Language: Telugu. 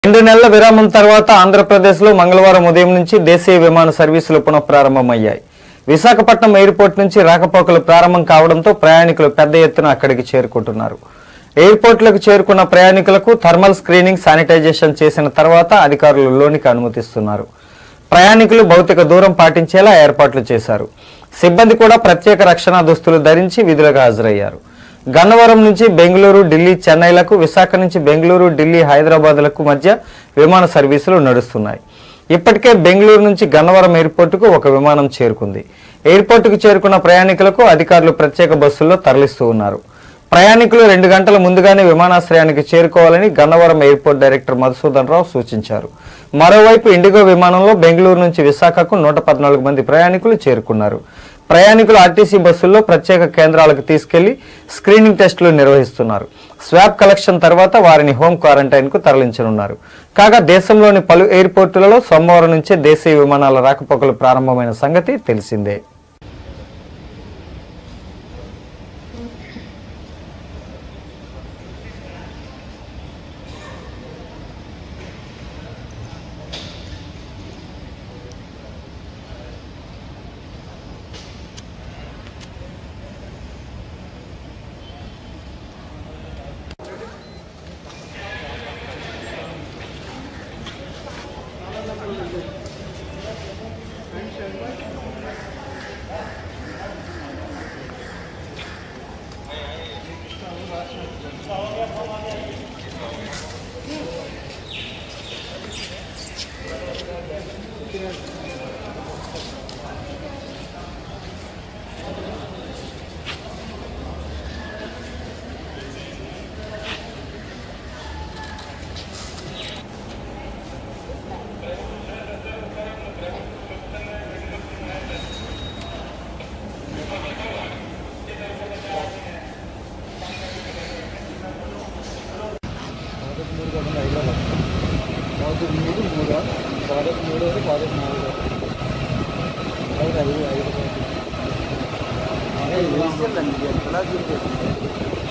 రెండు నెలల విరామం తర్వాత ఆంధ్రప్రదేశ్లో మంగళవారం ఉదయం నుంచి దేశీయ విమాన సర్వీసులు పునఃప్రారంభమయ్యాయి విశాఖపట్నం ఎయిర్పోర్ట్ నుంచి రాకపోకలు ప్రారంభం కావడంతో ప్రయాణికులు పెద్ద ఎత్తున అక్కడికి చేరుకుంటున్నారు ఎయిర్పోర్ట్లకు చేరుకున్న ప్రయాణికులకు థర్మల్ స్క్రీనింగ్ శానిటైజేషన్ చేసిన తర్వాత అధికారులు లోనికి అనుమతిస్తున్నారు ప్రయాణికులు భౌతిక దూరం పాటించేలా ఏర్పాట్లు చేశారు సిబ్బంది కూడా ప్రత్యేక రక్షణ దుస్తులు ధరించి విధులకు హాజరయ్యారు గన్నవరం నుంచి బెంగళూరు ఢిల్లీ చెన్నైలకు విశాఖ నుంచి బెంగళూరు ఢిల్లీ హైదరాబాద్లకు మధ్య విమాన సర్వీసులు నడుస్తున్నాయి ఇప్పటికే బెంగళూరు నుంచి గన్నవరం ఎయిర్పోర్టుకు ఒక విమానం చేరుకుంది ఎయిర్పోర్టుకు చేరుకున్న ప్రయాణికులకు అధికారులు ప్రత్యేక బస్సుల్లో తరలిస్తూ ఉన్నారు ప్రయాణికులు రెండు గంటల ముందుగానే విమానాశ్రయానికి చేరుకోవాలని గన్నవరం ఎయిర్పోర్ట్ డైరెక్టర్ మధుసూదన్ రావు సూచించారు మరోవైపు ఇండిగో విమానంలో బెంగళూరు నుంచి విశాఖకు నూట పద్నాలుగు మంది ప్రయాణికులు చేరుకున్నారు ప్రయాణికులు ఆర్టీసీ బస్సుల్లో ప్రత్యేక కేంద్రాలకు తీసుకెళ్లి స్క్రీనింగ్ టెస్టులు నిర్వహిస్తున్నారు స్వాబ్ కలెక్షన్ తర్వాత వారిని హోం క్వారంటైన్ కు తరలించనున్నారు కాగా దేశంలోని పలు ఎయిర్పోర్టులలో సోమవారం నుంచే దేశీయ విమానాల రాకపోకలు ప్రారంభమైన సంగతి తెలిసిందే ప్రాజెక్ట్ మూడు కాకుండా హైదరాబాద్ ప్రాజెక్ట్ మూడు మూడు ప్రాజెక్ట్ మూడు ఒకటి ప్రాజెక్ట్ నాలుగు ఐదు ఐదు ఐదు ఎలా